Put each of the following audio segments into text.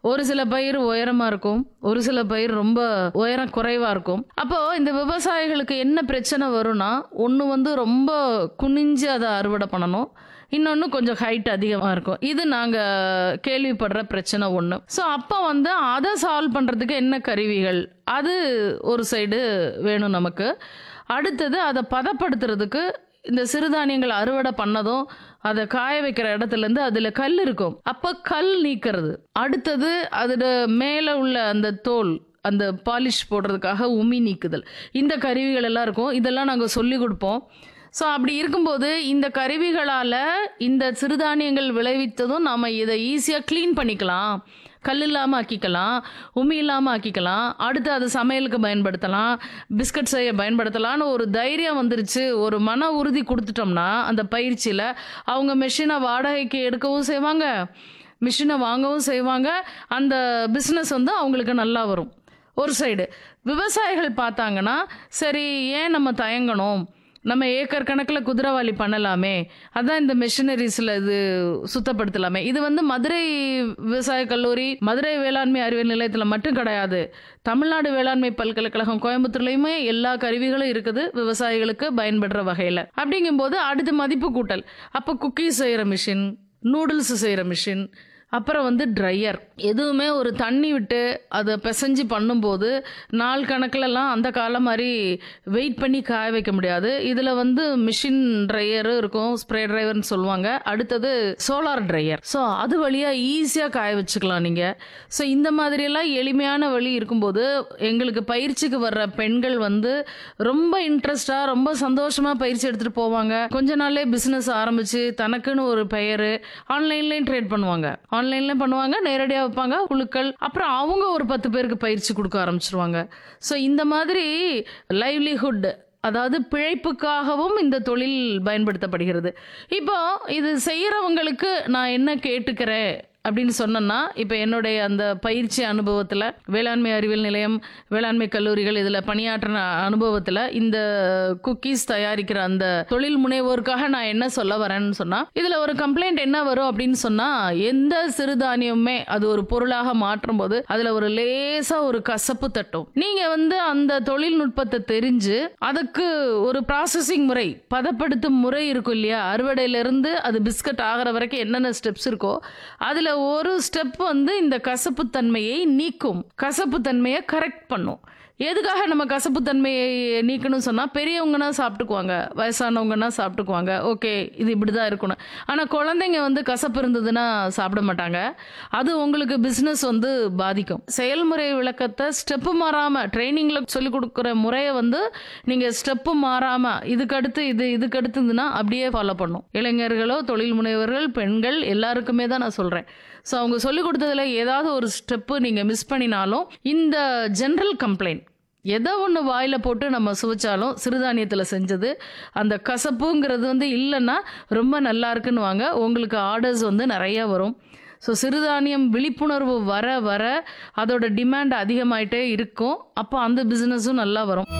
ஒரு சில பயிர் உயரமா இருக்கும் ஒரு சில பயிர் ரொம்ப உயரம் குறைவா இருக்கும் அப்போ இந்த விவசாயிகளுக்கு என்ன பிரச்சனை வரும்னா ஒன்று வந்து ரொம்ப குனிஞ்சு அதை அறுவடை பண்ணணும் இன்னொன்று கொஞ்சம் ஹைட் அதிகமாக இருக்கும் இது நாங்கள் கேள்விப்படுற பிரச்சனை ஒன்று ஸோ அப்போ வந்து அதை சால்வ் பண்ணுறதுக்கு என்ன கருவிகள் அது ஒரு சைடு வேணும் நமக்கு அடுத்தது அதை பதப்படுத்துறதுக்கு இந்த சிறுதானியங்கள் அறுவடை பண்ணதும் அதை காய வைக்கிற இடத்துலேருந்து அதில் கல் இருக்கும் அப்போ கல் நீக்கிறது அடுத்தது அதில் மேலே உள்ள அந்த தோல் அந்த பாலிஷ் போடுறதுக்காக உமி நீக்குதல் இந்த கருவிகள் எல்லாம் இருக்கும் இதெல்லாம் நாங்கள் சொல்லி கொடுப்போம் ஸோ அப்படி இருக்கும்போது இந்த கருவிகளால் இந்த சிறுதானியங்கள் விளைவித்ததும் நாம் இதை ஈஸியாக க்ளீன் பண்ணிக்கலாம் கல் இல்லாமல் ஆக்கிக்கலாம் உமி இல்லாமல் ஆக்கிக்கலாம் அடுத்து அது சமையலுக்கு பயன்படுத்தலாம் பிஸ்கட் செய்ய பயன்படுத்தலாம்னு ஒரு தைரியம் வந்துருச்சு ஒரு மன உறுதி கொடுத்துட்டோம்னா அந்த பயிற்சியில் அவங்க மெஷினை வாடகைக்கு எடுக்கவும் செய்வாங்க மிஷினை வாங்கவும் செய்வாங்க அந்த பிஸ்னஸ் வந்து அவங்களுக்கு நல்லா வரும் ஒரு சைடு விவசாயிகள் பார்த்தாங்கன்னா சரி ஏன் நம்ம தயங்கணும் நம்ம ஏக்கர் கணக்கில் குதிரைவாலி பண்ணலாமே அதான் இந்த மெஷினரிஸில் இது சுத்தப்படுத்தலாமே இது வந்து மதுரை விவசாய கல்லூரி மதுரை வேளாண்மை அறிவியல் நிலையத்தில் மட்டும் கிடையாது தமிழ்நாடு வேளாண்மை பல்கலைக்கழகம் கோயம்புத்தூர்லையுமே எல்லா கருவிகளும் இருக்குது விவசாயிகளுக்கு பயன்படுற வகையில் அப்படிங்கும்போது அடுத்து மதிப்பு கூட்டல் அப்போ குக்கீஸ் செய்கிற மிஷின் நூடுல்ஸ் செய்கிற மிஷின் அப்புறம் வந்து ட்ரையர் எதுவுமே ஒரு தண்ணி விட்டு அதை பிசைஞ்சு பண்ணும்போது நாள் கணக்கிலலாம் அந்த காலம் மாதிரி வெயிட் பண்ணி காய வைக்க முடியாது இதில் வந்து மிஷின் ட்ரையரும் இருக்கும் ஸ்ப்ரே ட்ரைவர்னு சொல்லுவாங்க அடுத்தது சோலார் ட்ரையர் ஸோ அது வழியாக ஈஸியாக காய வச்சுக்கலாம் நீங்கள் ஸோ இந்த மாதிரியெல்லாம் எளிமையான வழி இருக்கும்போது எங்களுக்கு பயிற்சிக்கு வர்ற பெண்கள் வந்து ரொம்ப இன்ட்ரெஸ்டாக ரொம்ப சந்தோஷமாக பயிற்சி எடுத்துகிட்டு போவாங்க கொஞ்ச நாள்லே பிஸ்னஸ் ஆரம்பித்து தனக்குன்னு ஒரு பெயர் ஆன்லைன்லேயும் ட்ரேட் பண்ணுவாங்க ஆன்லைன்லேயும் பண்ணுவாங்க நேரடியாக வைப்பாங்க குழுக்கள் அப்புறம் அவங்க ஒரு பத்து பேருக்கு பயிற்சி கொடுக்க ஆரம்பிச்சிருவாங்க ஸோ இந்த மாதிரி லைவ்லிஹுட் அதாவது பிழைப்புக்காகவும் இந்த தொழில் பயன்படுத்தப்படுகிறது இப்போ இது செய்கிறவங்களுக்கு நான் என்ன கேட்டுக்கிறேன் அப்படின்னு சொன்னேன்னா இப்போ என்னுடைய அந்த பயிற்சி அனுபவத்தில் வேளாண்மை அறிவியல் நிலையம் வேளாண்மை கல்லூரிகள் இதில் பணியாற்றின அனுபவத்தில் இந்த குக்கீஸ் தயாரிக்கிற அந்த தொழில் முனைவோருக்காக நான் என்ன சொல்ல வரேன்னு சொன்னால் இதில் ஒரு கம்ப்ளைண்ட் என்ன வரும் அப்படின்னு சொன்னால் எந்த சிறுதானியமுமே அது ஒரு பொருளாக மாற்றும் போது அதில் ஒரு லேசாக ஒரு கசப்பு தட்டும் நீங்கள் வந்து அந்த தொழில்நுட்பத்தை தெரிஞ்சு அதுக்கு ஒரு ப்ராசஸிங் முறை பதப்படுத்தும் முறை இருக்கும் இல்லையா அறுவடையிலிருந்து அது பிஸ்கட் ஆகிற வரைக்கும் என்னென்ன ஸ்டெப்ஸ் இருக்கோ அதில் ஒரு ஸ்டெப் வந்து இந்த கசப்புத்தன்மையை நீக்கும் கசப்புத்தன்மையை கரெக்ட் பண்ணும் எதுக்காக நம்ம கசப்புத்தன்மையை நீக்கணும்னு சொன்னால் பெரியவங்கன்னா சாப்பிட்டுக்குவாங்க வயசானவங்கன்னா சாப்பிட்டுக்குவாங்க ஓகே இது இப்படி தான் இருக்கணும் ஆனால் குழந்தைங்க வந்து கசப்பு இருந்ததுன்னா சாப்பிட மாட்டாங்க அது உங்களுக்கு பிஸ்னஸ் வந்து பாதிக்கும் செயல்முறை விளக்கத்தை ஸ்டெப்பு மாறாமல் ட்ரைனிங்கில் சொல்லிக் கொடுக்குற முறையை வந்து நீங்கள் ஸ்டெப்பு மாறாமல் இதுக்கு அடுத்து இது இதுக்கு அடுத்ததுன்னா அப்படியே ஃபாலோ பண்ணும் இளைஞர்களோ தொழில் முனைவர்கள் பெண்கள் எல்லாருக்குமே தான் நான் சொல்கிறேன் ஸோ அவங்க சொல்லிக் கொடுத்ததுல ஏதாவது ஒரு ஸ்டெப்பு நீங்கள் மிஸ் பண்ணினாலும் இந்த ஜென்ரல் கம்ப்ளைண்ட் எதை ஒன்று வாயில் போட்டு நம்ம சுவைச்சாலும் சிறுதானியத்தில் செஞ்சது அந்த கசப்புங்கிறது வந்து இல்லைன்னா ரொம்ப நல்லா இருக்குன்னு வாங்க உங்களுக்கு ஆர்டர்ஸ் வந்து நிறையா வரும் ஸோ சிறுதானியம் விழிப்புணர்வு வர வர அதோட டிமாண்ட் அதிகமாயிட்டே இருக்கும் அப்போ அந்த பிஸ்னஸும் நல்லா வரும்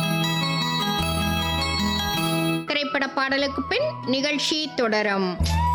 திரைப்பட பாடலுக்கு பின் நிகழ்ச்சி தொடரும்